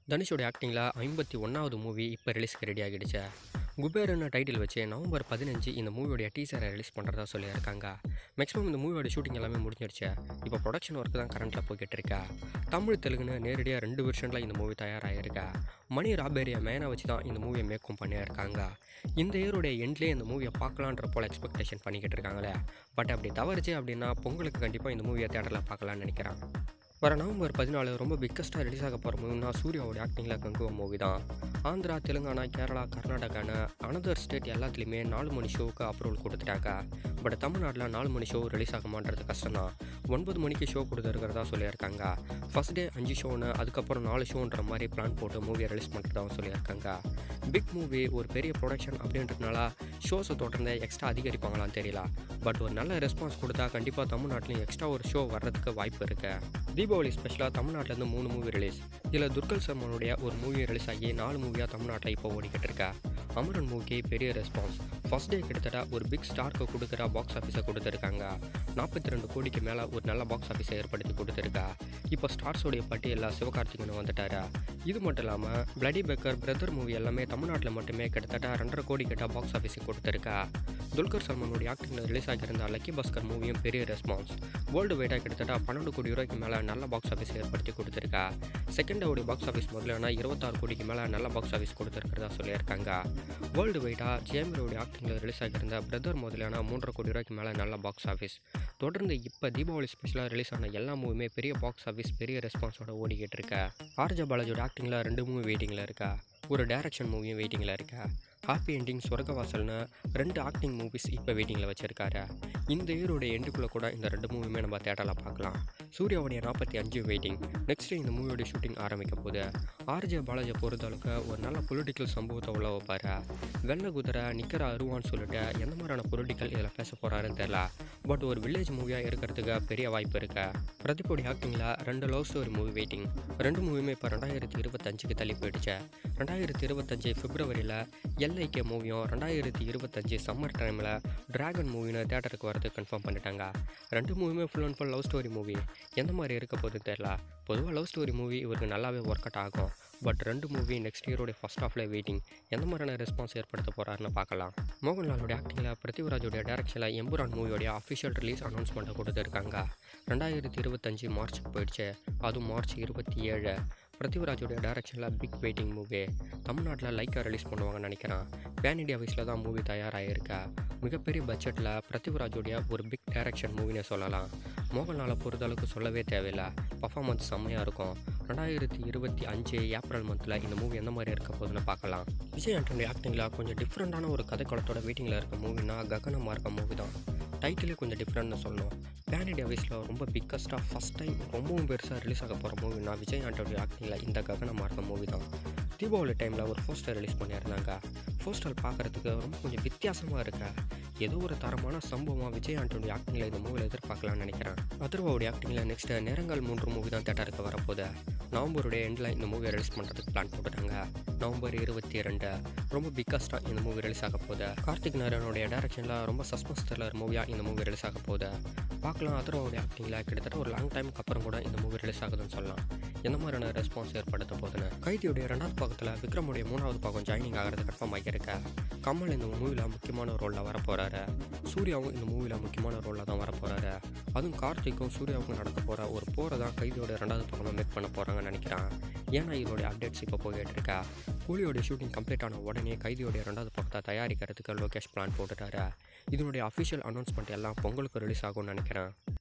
தனுஷோட ஆக்டிங்கில் ஐம்பத்தி ஒன்றாவது மூவி இப்போ ரிலீஸ்க்கு ரெடி ஆகிடுச்சு குபேரன்னு டைட்டில் வச்சு நவம்பர் பதினஞ்சு இந்த மூவியோடைய டீசரை ரிலீஸ் பண்ணுறதா சொல்லியிருக்காங்க மேக்ஸிமம் இந்த மூவியோட ஷூட்டிங் எல்லாமே முடிஞ்சிடுச்சு இப்போ ப்ரொடக்ஷன் ஒர்க் தான் கரண்ட்டில் போய்கிட்டு இருக்கா தமிழ் தெலுங்குன்னு நேரடியாக ரெண்டு வருஷனில் இந்த மூவி தயாராகிருக்கா மணி ராபேரியை மேனாக வச்சு தான் இந்த மூவியை மேக்கும் பண்ணியிருக்காங்க இந்த இயருடைய எண்ட்லேயே இந்த மூவியை பார்க்கலான்ற போல் எக்ஸ்பெக்டேஷன் பண்ணிக்கிட்டு இருக்காங்களே பட் அப்படி தவறுச்சு அப்படின்னா பொங்கலுக்கு கண்டிப்பாக இந்த மூவியை தேட்டரில் பார்க்கலான்னு நினைக்கிறேன் வர நவம்பர் பதினாலு ரொம்ப பிக்கஸ்ட்டாக ரிலீஸ் ஆக போகிற மூவினா சூர்யாவோட ஆக்டிங்கில் கங்குவ மூவி தான் ஆந்திரா தெலுங்கானா கேரளா கர்நாடகான்னு அனதர் ஸ்டேட் எல்லாத்துலேயுமே நாலு மணி ஷோவுக்கு அப்ரூவல் கொடுத்துட்டாங்க பட் தமிழ்நாட்டில் நாலு மணி ஷோ ரிலீஸ் ஆகுமான்றது கஷ்டம் தான் ஒன்பது மணிக்கு ஷோ கொடுத்துருக்கிறதா சொல்லியிருக்காங்க ஃபஸ்ட் டே அஞ்சு ஷோன்னு அதுக்கப்புறம் நாலு ஷோன்ற மாதிரி பிளான் போட்டு மூவியை ரிலீஸ் பண்ணுறதாகவும் சொல்லியிருக்காங்க பிக் மூவி ஒரு பெரிய ப்ரொடக்ஷன் அப்படின்றதுனால ஷோஸை தொடர்ந்து எக்ஸ்ட்ரா அதிகரிப்பாங்களான்னு தெரியல பட் ஒரு நல்ல ரெஸ்பான்ஸ் கொடுத்தா கண்டிப்பாக தமிழ்நாட்டிலையும் எக்ஸ்ட்ரா ஒரு ஷோ வர்றதுக்கு வாய்ப்பு இருக்கு தீபாவளி ஸ்பெஷலாக தமிழ்நாட்டிலேருந்து மூணு மூவி ரிலீஸ் இதில் துர்கல் சர்மனுடைய ஒரு மூவி ரிலீஸ் ஆகி நாலு மூவியாக தமிழ்நாட்டில் இப்போ ஓடிக்கிட்டு இருக்கா அமரன் மூவிக்கு பெரிய ரெஸ்பான்ஸ் ஃபர்ஸ்ட் டே கிட்டத்தட்ட ஒரு பிக் ஸ்டார்க்கு கொடுக்குற பாக்ஸ் ஆஃபீஸை கொடுத்துருக்காங்க நாற்பத்தி ரெண்டு கோடிக்கு மேலே ஒரு நல்ல பாக்ஸ் ஆஃபீஸை ஏற்படுத்தி கொடுத்துருக்கா இப்போ ஸ்டார்ஸோடைய பட்டியலில் சிவகார்த்திகேயன் வந்துட்டாரா இது மட்டும் இல்லாமல் பிளடி பேக்கர் பிரதர் மூவி எல்லாமே தமிழ்நாட்டில் மட்டுமே கிட்டத்தட்ட ரெண்டரை கோடி கிட்ட பாக்ஸ் ஆஃபீஸுக்கு கொடுத்துருக்கா துல்கர் சல்மானுடைய ஆக்டிங்கில் ரிலீஸ் ஆகியிருந்த லக்கி பாஸ்கர் மூவியும் பெரிய ரெஸ்பான்ஸ் வேர்ல்டு வைடாக கிட்டத்தட்ட பன்னெண்டு கோடி ரூபாய்க்கு மேலே நல்ல பாக்ஸ் ஆஃபீஸ் ஏற்படுத்தி கொடுத்துருக்கா செகண்ட் அவருடைய பாக்ஸ் ஆஃபீஸ் முதல்ல இருபத்தாறு கோடிக்கு மேலே நல்ல பாக்ஸ் ஆஃபீஸ் கொடுத்துருக்கிறதா சொல்லியிருக்காங்க வேர்ல்டு வைடாக ஜேமரோடைய ஆக்டிங்கில் ரிலீஸ் ஆகியிருந்த பிரதர் முதலான மூன்றரை கோடி ரூபாய்க்கு மேலே நல்ல பாக்ஸ் ஆஃபீஸ் தொடர்ந்து இப்போ தீபாவளி ஸ்பெஷலாக ரிலீஸ் ஆன எல்லா மூவியுமே பெரிய பாக்ஸ் ஆஃபீஸ் பெரிய ரெஸ்பான்ஸோட ஓடிக்கிட்டு இருக்கா ஆர்ஜா பாலாஜியோட ஆக்டிங்கில் ரெண்டு மூவி வெயிட்டிங்கில் இருக்கா ஒரு டைரக்ஷன் மூவியும் வெயிட்டிங்கில் இருக்கா ஹாப்பி எண்டிங் சொர்க்கவாசல்னு ரெண்டு ஆக்டிங் மூவிஸ் இப்போ வெயிட்டிங்கில் வச்சுருக்காரு இந்த இயரோட எண்டுக்குள்ளே கூட இந்த ரெண்டு மூவியுமே நம்ம தேட்டரில் பார்க்கலாம் சூர்யாவுடைய நாற்பத்தி அஞ்சு வெயிட்டிங் நெக்ஸ்ட் இந்த மூவியோட ஷூட்டிங் ஆரம்பிக்க போகுது ஆர்ஜே பாலாஜி பொறுத்தளவுக்கு ஒரு நல்ல பொலிட்டிக்கல் சம்பவத்தை உள்ள வைப்பார் வெள்ளை குதிரை நிற்கிற அருவான்னு சொல்லிட்டு எந்த மாதிரியான பொலிட்டிக்கல் இதில் பேச போகிறாருன்னு தெரியல பட் ஒரு வில்லேஜ் மூவியாக இருக்கிறதுக்கு பெரிய வாய்ப்பு இருக்கு பிரதீப்போடைய ஆக்டிங்கில் ரெண்டு லவ் ஸ்டோரி மூவி வெயிட்டிங் ரெண்டு மூவியுமே இப்போ ரெண்டாயிரத்தி இருபத்தஞ்சுக்கு தள்ளி போயிடுச்சு ரெண்டாயிரத்தி இருபத்தஞ்சு பிப்ரவரியில் எல்ஐகே மூவியும் ரெண்டாயிரத்தி இருபத்தஞ்சு சம்மர் டைமில் டிராகன் மூவின்னு தேட்டருக்கு வரது கன்ஃபார்ம் பண்ணிட்டாங்க ரெண்டு மூவியுமே full and full love story movie எந்த மாதிரி இருக்க போகுதுன்னு தெரில பொதுவாக லவ் ஸ்டோரி மூவி இவருக்கு நல்லாவே ஒர்க் அவுட் ஆகும் பட் ரெண்டு மூவி நெக்ஸ்ட் இயரோடைய ஃபஸ்ட் ஆஃப்ல வெயிட்டிங் எந்த மாதிரியான ரெஸ்பான்ஸ் ஏற்படுத்த போகிறாருன்னு பார்க்கலாம் மோகன்லாலோட ஆக்டிங்கில் பிருத்திவிராஜோடைய டேரக்ஷனில் எம்புரான் மூவியோடைய அஃபிஷியல் ரிலீஸ் அனௌன்ஸ்மெண்ட்டை கொடுத்துருக்காங்க ரெண்டாயிரத்தி இருபத்தஞ்சு மார்ச்சுக்கு போயிடுச்சு அதுவும் மார்ச் இருபத்தி ஏழு பிருத்திவிராஜோடைய டேரக்ஷனில் பிக் வெயிட்டிங் மூவி தமிழ்நாட்டில் லைக்காக ரிலீஸ் பண்ணுவாங்கன்னு நினைக்கிறேன் பேன் இண்டியா வைஸில் தான் மூவி தயாராகிருக்கா மிகப்பெரிய பட்ஜெட்டில் பிருத்திவிராஜோடைய ஒரு பிக் டைரக்ஷன் மூவினே சொல்லலாம் மோகன்லாலை பொறுத்தளவுக்கு சொல்லவே தேவையில்லை பர்ஃபார்மன்ஸ் செம்மையாக இருக்கும் ரெண்டாயிரத்தி இருபத்தி அஞ்சு ஏப்ரல் மந்தில் இந்த மூவி எந்த மாதிரி இருக்க போகுதுன்னு பார்க்கலாம் விஜய் ஆண்டனி ஆக்டிங்கில் கொஞ்சம் டிஃப்ரெண்ட்டான ஒரு கதைக்களத்தோட வெயிட்டிங்கில் இருக்க மூவினா ககனமாக இருக்க மூவி தான் டைட்டிலே கொஞ்சம் டிஃப்ரெண்ட்னு சொல்லணும் பேன் இண்டியா வைஸில் ரொம்ப பிக்கஸ்ட்டாக ஃபஸ்ட் டைம் ரொம்பவும் பெருசாக ரிலீஸ் ஆக போகிற மூவினா விஜய் ஆண்டோடைய ஆக்டிங்கில் இந்த ககனமாக இருக்க மூவி தான் தீபாவளி டைமில் ஒரு போஸ்டர் ரிலீஸ் பண்ணியிருந்தாங்க போஸ்டர் பார்க்குறதுக்கு ரொம்ப கொஞ்சம் வித்தியாசமாக இருக்கு ஏதோ ஒரு தரமான சம்பவமாக விஜய் ஆண்டோடைய ஆக்டிங்கில் இந்த மூவியில் எதிர்பார்க்கலாம்னு நினைக்கிறேன் அதர்வாவுடைய ஆக்டிங்கில் நெக்ஸ்ட் நேரங்கள் மூன்று மூவி தான் தேட்டருக்கு வரப்போகுது நவம்பருடைய எண்டில் இந்த மூவியை ரிலீஸ் பண்ணுறதுக்கு பிளான் போட்டுட்டாங்க நவம்பர் இருபத்தி ரெண்டு ரொம்ப பிக்கஸ்ட்டாக இந்த மூவி ரிலீஸ் ஆக போகுது கார்த்திக் நாராயணோடைய டேரக்ஷனில் ரொம்ப சஸ்பென்ஸ் த்ரில்லர் மூவியாக இந்த மூவி ரிலீஸ் ஆக போகுது பார்க்கலாம் அதர்வாவுடைய ஆக்டிங்கில் கிட்டத்தட்ட ஒரு லாங் டைமுக்கு அப்புறம் கூட இந்த மூவி ரிலீஸ் ஆகுதுன்னு சொல்லலாம் எந்த மாதிரியான ரெஸ்பான்ஸ் ஏற்படுத்த போகுதுன்னு கைதியுடைய ரெண்டாவது பாகத்தில் விக்ரமுடைய மூணாவது பாகம் ஜாயினிங் ஆகிறது கன்ஃபார்ம் ஆகியிருக்க கமல் இந்த மூவியில் முக்கியமான ரோலில் வரப்போகிறாரு சூர்யாவும் இந்த மூவியில் முக்கியமான ரோலில் தான் வரப்போகிறாரு அதுவும் கார்த்திக்கும் சூர்யாவுக்கும் நடக்க போகிற ஒரு போரை தான் கைதியோட ரெண்டாவது பக்கமாக மேக் பண்ண போகிறாங்கன்னு நினைக்கிறேன் ஏன்னா இதோடைய அப்டேட்ஸ் இப்போ போயிட்டு இருக்கா கூலியோட ஷூட்டிங் கம்ப்ளீட் ஆன உடனே கைதியோடைய ரெண்டாவது பக்கத்தை தயாரிக்கிறதுக்கு லோகேஷ் பிளான் போட்டுட்டாரு இதனுடைய அஃபிஷியல் அனௌன்ஸ்மெண்ட் எல்லாம் பொங்கலுக்கு ரிலீஸ் ஆகும்னு நினைக்கிறேன்